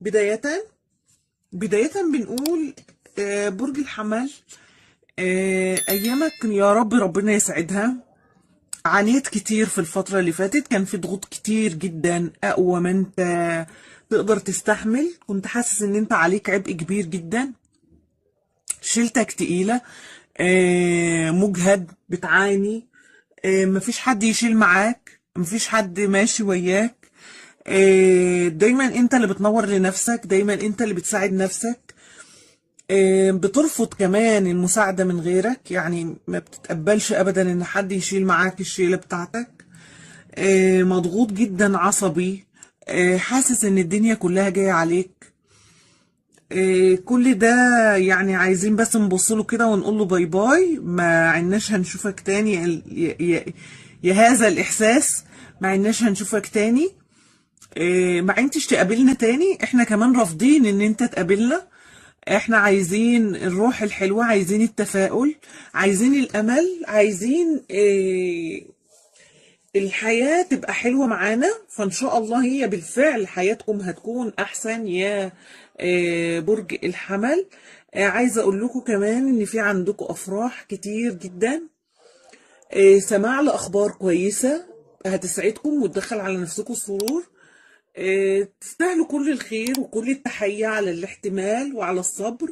بداية بداية بنقول آه، برج الحمل آه، أيامك يا رب ربنا يسعدها عانيت كتير في الفترة اللي فاتت كان في ضغوط كتير جدا أقوى ما أنت تقدر تستحمل كنت حاسس إن أنت عليك عبء كبير جدا شيلتك تقيلة آه، مجهد بتعاني آه، مفيش حد يشيل معاك مفيش حد ماشي وياك آه، دايما انت اللي بتنور لنفسك دايما انت اللي بتساعد نفسك آه، بترفض كمان المساعدة من غيرك يعني ما بتتقبلش ابدا ان حد يشيل معاك الشيلة بتاعتك آه، مضغوط جدا عصبي آه، حاسس ان الدنيا كلها جاية عليك آه، كل ده يعني عايزين بس نبص له كده ونقول له باي باي ما عناش هنشوفك تاني يا, يا, يا هذا الإحساس ما عناش هنشوفك تاني آه، ما عندتش تقابلنا تاني احنا كمان رافضين ان انت تقابلنا احنا عايزين الروح الحلوة عايزين التفاؤل عايزين الأمل عايزين آه، الحياة تبقى حلوة معانا فإن شاء الله هي بالفعل حياتكم هتكون أحسن يا آه، برج الحمل آه، عايزة أقول لكم كمان إن في عندكم أفراح كتير جدا آه، سماع لأخبار كويسة هتسعدكم وتدخل على نفسكم السرور آه، تستاهلوا كل الخير وكل التحية على الاحتمال وعلى الصبر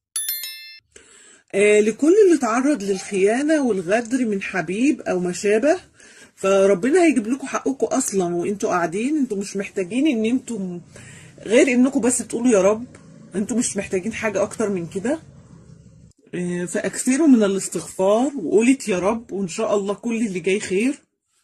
آه، لكل اللي تعرض للخيانة والغدر من حبيب أو ما شابه فربنا هيجيب لكم حقكم أصلا وانتوا قاعدين انتوا مش محتاجين ان انتوا غير انكم بس تقولوا يا رب انتوا مش محتاجين حاجة أكتر من كده آه، فأكثروا من الاستغفار وقولت يا رب وإن شاء الله كل اللي جاي خير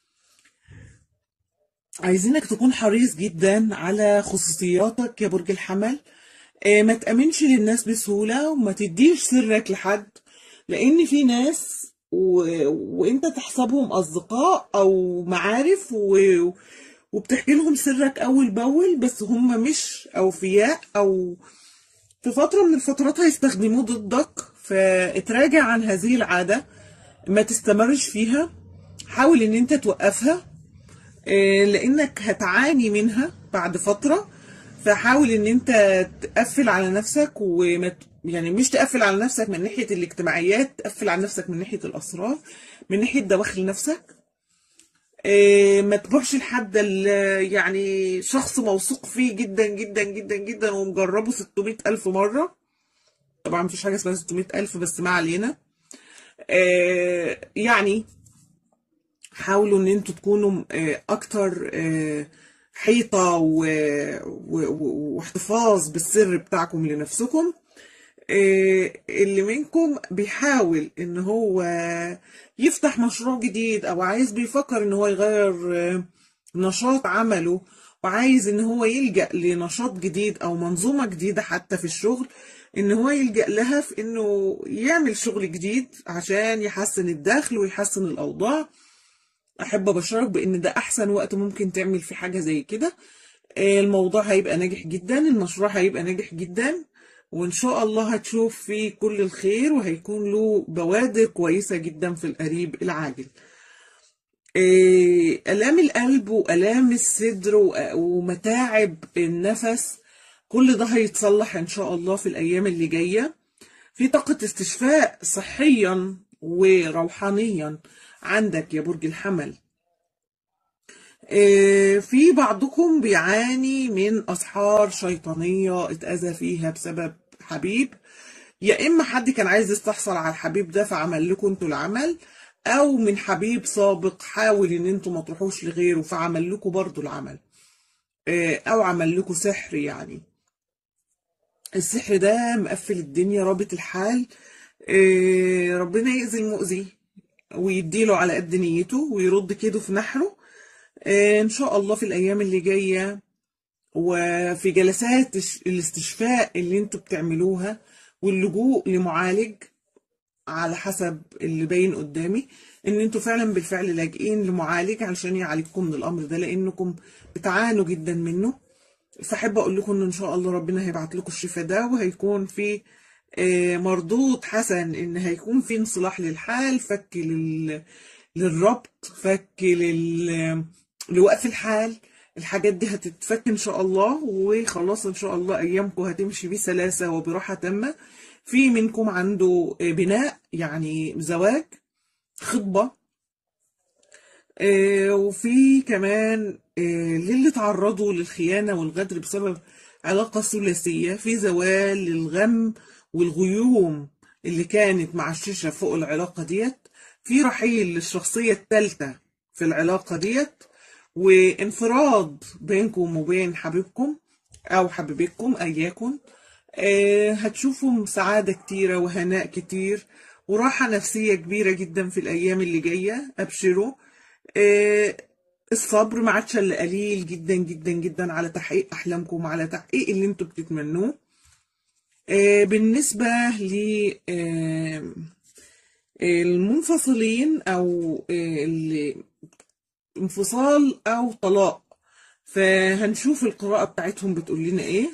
عايزينك تكون حريص جدا على خصوصياتك يا برج الحمل آه، ما تأمنش للناس بسهولة وما تديش سرك لحد لأن في ناس و... وانت تحسبهم أصدقاء أو معارف و... وبتحكي لهم سرك أول بأول بس هم مش أوفياء أو في فترة من الفترات هيستخدموه ضدك فاتراجع عن هذه العادة ما تستمرش فيها حاول ان انت توقفها آه، لانك هتعاني منها بعد فترة فحاول ان انت تقفل على نفسك وما ت- يعني مش تقفل على نفسك من ناحية الاجتماعيات تقفل على نفسك من ناحية الاسرار من ناحية دواخل نفسك آه، ما تروحش لحد ال- يعني شخص موثوق فيه جدا جدا جدا جدا ومجربه 600 ألف مرة طبعا مفيش حاجة اسمها 600 ألف بس ما علينا آه، يعني حاولوا ان انتوا تكونوا آه، اكتر آه، حيطة و- و- و- واحتفاظ بالسر بتاعكم لنفسكم آه، اللي منكم بيحاول ان هو يفتح مشروع جديد او عايز بيفكر ان هو يغير آه، نشاط عمله وعايز ان هو يلجأ لنشاط جديد او منظومة جديدة حتى في الشغل ان هو يلجأ لها في انه يعمل شغل جديد عشان يحسن الدخل ويحسن الاوضاع احب ابشرك بان ده احسن وقت ممكن تعمل فيه حاجه زي كده آه، الموضوع هيبقى ناجح جدا المشروع هيبقى ناجح جدا وان شاء الله هتشوف فيه كل الخير وهيكون له بوادر كويسه جدا في القريب العاجل آه، آلام القلب وآلام الصدر و- ومتاعب النفس كل ده هيتصلح إن شاء الله في الأيام اللي جاية في طاقة استشفاء صحيا وروحانيا عندك يا برج الحمل آه، في بعضكم بيعاني من أسحار شيطانية اتأذى فيها بسبب حبيب يا إما حد كان عايز يستحصل على الحبيب ده فعمل لكم انتوا العمل أو من حبيب سابق حاول إن انتوا ما تروحوش لغيره فعمل لكم برضو العمل آه، أو عمل لكم سحر يعني السحر ده مقفل الدنيا رابط الحال آه، ربنا يأذي المؤذي ويديله على قد نيته ويرد كيده في نحره آه، إن شاء الله في الأيام اللي جاية وفي جلسات الش- الاستشفاء اللي انتوا بتعملوها واللجوء لمعالج على حسب اللي باين قدامي ان انتوا فعلا بالفعل لاجئين لمعالج علشان يعالجكم من الامر ده لانكم بتعانوا جدا منه فاحب اقول لكم ان ان شاء الله ربنا هيبعت لكم الشفاء ده وهيكون في آه، مردود حسن ان هيكون في انصلاح للحال فك لل... للربط فك لل... لوقف الحال الحاجات دي هتتفك ان شاء الله وخلاص ان شاء الله ايامكم هتمشي بسلاسة وبراحة تامة في منكم عنده بناء يعني زواج خطبة آه، وفي كمان آه، للي تعرضوا للخيانة والغدر بسبب علاقة ثلاثية في زوال للغم والغيوم اللي كانت معششة فوق العلاقة ديت في رحيل للشخصية الثالثة في العلاقة ديت وانفراد بينكم وبين حبيبكم أو حبيبتكم أياكم آه، هتشوفوا سعادة كتيرة وهناء كتير وراحة نفسية كبيرة جدا في الأيام اللي جاية أبشروا آه، الصبر ما عادش الا قليل جدا جدا جدا على تحقيق احلامكم وعلى تحقيق اللي انتوا بتتمنوه آه، بالنسبه ل آه، المنفصلين او آه، اللي انفصال او طلاق فهنشوف القراءه بتاعتهم بتقول لنا ايه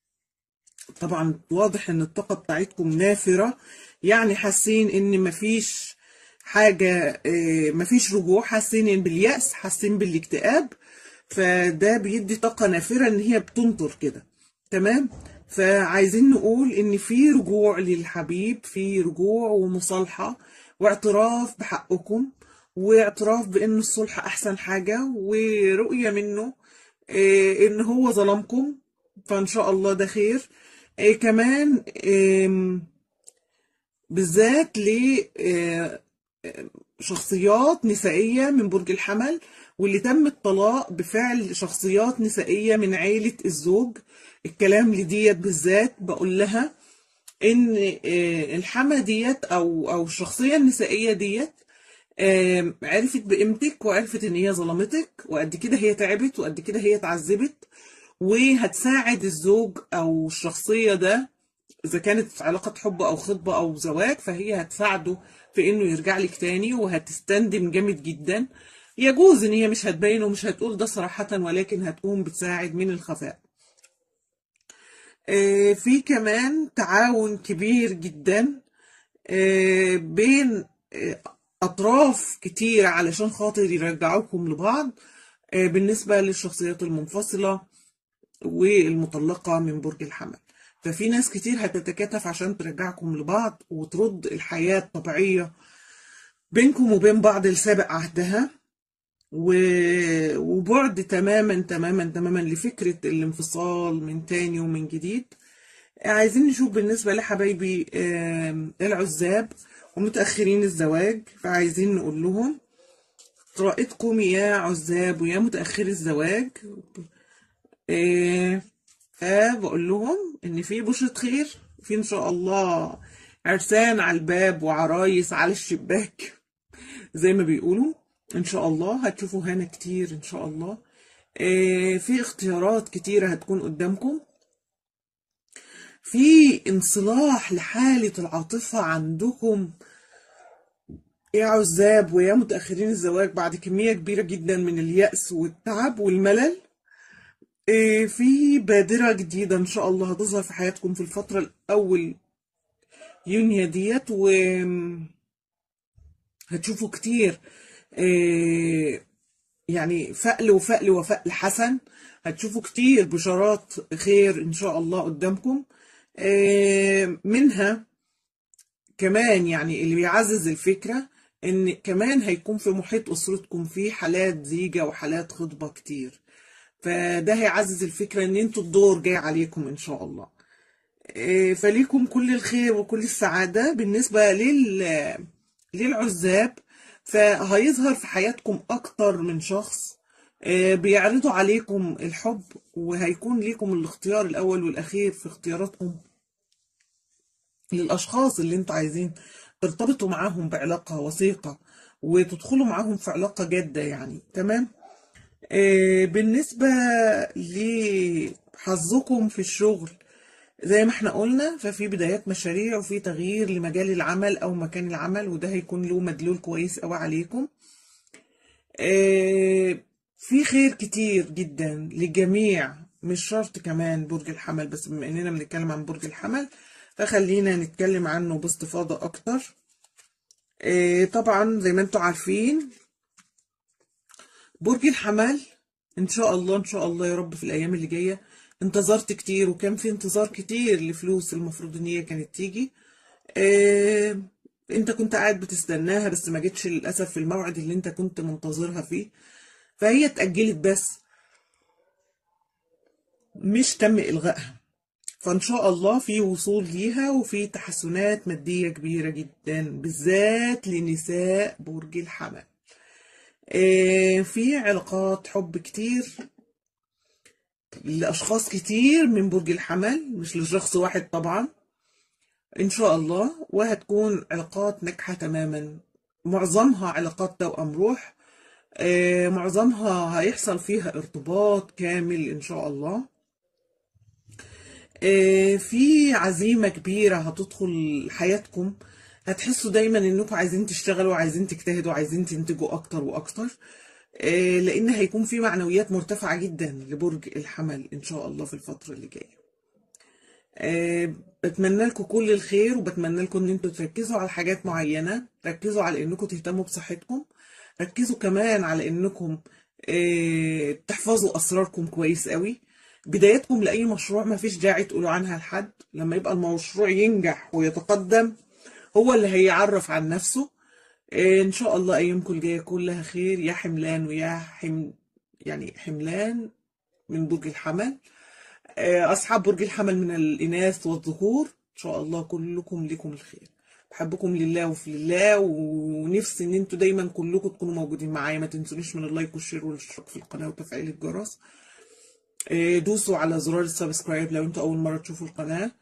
طبعا واضح ان الطاقه بتاعتكم نافره يعني حاسين ان مفيش حاجة آه، مفيش رجوع حاسين باليأس حاسين بالاكتئاب فده بيدي طاقة نافرة ان هي بتنطر كده تمام فعايزين نقول ان في رجوع للحبيب في رجوع ومصالحة واعتراف بحقكم واعتراف بان الصلح احسن حاجة ورؤية منه آه، ان هو ظلمكم فان شاء الله ده خير آه، كمان آم، بالذات ل آه، شخصيات نسائية من برج الحمل واللي تم الطلاق بفعل شخصيات نسائية من عيلة الزوج الكلام لديت بالذات بقول لها ان آه، الحما ديت او او الشخصية النسائية ديت آم، عرفت بقيمتك وعرفت ان هي ظلمتك وقد كده هي تعبت وقد كده هي اتعذبت وهتساعد الزوج او الشخصية ده اذا كانت في علاقة حب او خطبة او زواج فهي هتساعده في انه يرجع لك تاني وهتستندم جامد جدا يجوز ان هي مش هتبين ومش هتقول ده صراحة ولكن هتقوم بتساعد من الخفاء آه، في كمان تعاون كبير جدا آه، بين آه، أطراف كتير علشان خاطر يرجعوكم لبعض آه، بالنسبة للشخصيات المنفصلة والمطلقة من برج الحمل ففي ناس كتير هتتكاتف عشان ترجعكم لبعض وترد الحياة الطبيعية بينكم وبين بعض لسابق عهدها و- وبعد تماما تماما تماما لفكرة الانفصال من تاني ومن جديد عايزين نشوف بالنسبة لحبايبي آم، العزاب ومتأخرين الزواج فعايزين نقول لهم قراءتكم يا عزاب ويا متأخري الزواج آه، فبقول لهم ان في بشرة خير في ان شاء الله عرسان على الباب وعرايس على الشباك زي ما بيقولوا ان شاء الله هتشوفوا هنا كتير ان شاء الله آه، في اختيارات كتيرة هتكون قدامكم في انصلاح لحالة العاطفة عندكم يا عزاب ويا متأخرين الزواج بعد كمية كبيرة جدا من اليأس والتعب والملل إيه، في بادرة جديدة إن شاء الله هتظهر في حياتكم في الفترة الأول يونيو ديت وهتشوفوا كتير إيه، يعني فأل وفأل وفأل حسن هتشوفوا كتير بشارات خير إن شاء الله قدامكم إيه، منها كمان يعني اللي بيعزز الفكرة إن كمان هيكون في محيط أسرتكم في حالات زيجة وحالات خطبة كتير فده هيعزز الفكرة إن انتوا الدور جاي عليكم إن شاء الله إيه، فليكم كل الخير وكل السعادة بالنسبة لل للعزاب فهيظهر في حياتكم أكتر من شخص إيه، بيعرضوا عليكم الحب وهيكون ليكم الاختيار الأول والأخير في اختياراتكم للأشخاص اللي انتوا عايزين ترتبطوا معاهم بعلاقة وثيقة وتدخلوا معاهم في علاقة جادة يعني تمام آه، بالنسبة لحظكم في الشغل زي ما احنا قلنا ففي بدايات مشاريع وفي تغيير لمجال العمل او مكان العمل وده هيكون له مدلول كويس قوي عليكم آه، في خير كتير جدا للجميع مش شرط كمان برج الحمل بس بما اننا بنتكلم عن برج الحمل فخلينا نتكلم عنه باستفاضة اكتر آه، طبعا زي ما انتم عارفين برج الحمل ان شاء الله ان شاء الله يا رب في الايام اللي جايه انتظرت كتير وكان في انتظار كتير لفلوس المفروض ان هي كانت تيجي اه انت كنت قاعد بتستناها بس ما جتش للاسف في الموعد اللي انت كنت منتظرها فيه فهي اتأجلت بس مش تم إلغائها فإن شاء الله في وصول ليها وفي تحسنات مادية كبيرة جدا بالذات لنساء برج الحمل آه، في علاقات حب كتير لأشخاص كتير من برج الحمل مش لشخص واحد طبعا إن شاء الله وهتكون علاقات ناجحة تماما معظمها علاقات توأم روح آه، معظمها هيحصل فيها ارتباط كامل إن شاء الله آه، في عزيمة كبيرة هتدخل حياتكم هتحسوا دايما انكم عايزين تشتغلوا عايزين تجتهدوا عايزين تنتجوا اكتر واكتر آه، لان هيكون في معنويات مرتفعة جدا لبرج الحمل ان شاء الله في الفترة اللي جاية آه، بتمنى لكم كل الخير وبتمنى لكم ان انتوا تركزوا على حاجات معينة ركزوا على انكم تهتموا بصحتكم ركزوا كمان على انكم آه، تحفظوا اسراركم كويس قوي بدايتكم لاي مشروع ما فيش داعي تقولوا عنها لحد لما يبقى المشروع ينجح ويتقدم هو اللي هيعرف عن نفسه آه، ان شاء الله ايامكم الجايه كلها خير يا حملان ويا حم يعني حملان من برج الحمل آه، أصحاب برج الحمل من الإناث والذكور إن شاء الله كلكم لكم الخير بحبكم لله وفي الله ونفسي إن انتوا دايما كلكم تكونوا موجودين معايا ما تنسونيش من اللايك والشير والاشتراك في القناة وتفعيل الجرس آه، دوسوا على زرار السبسكرايب لو انتوا أول مرة تشوفوا القناة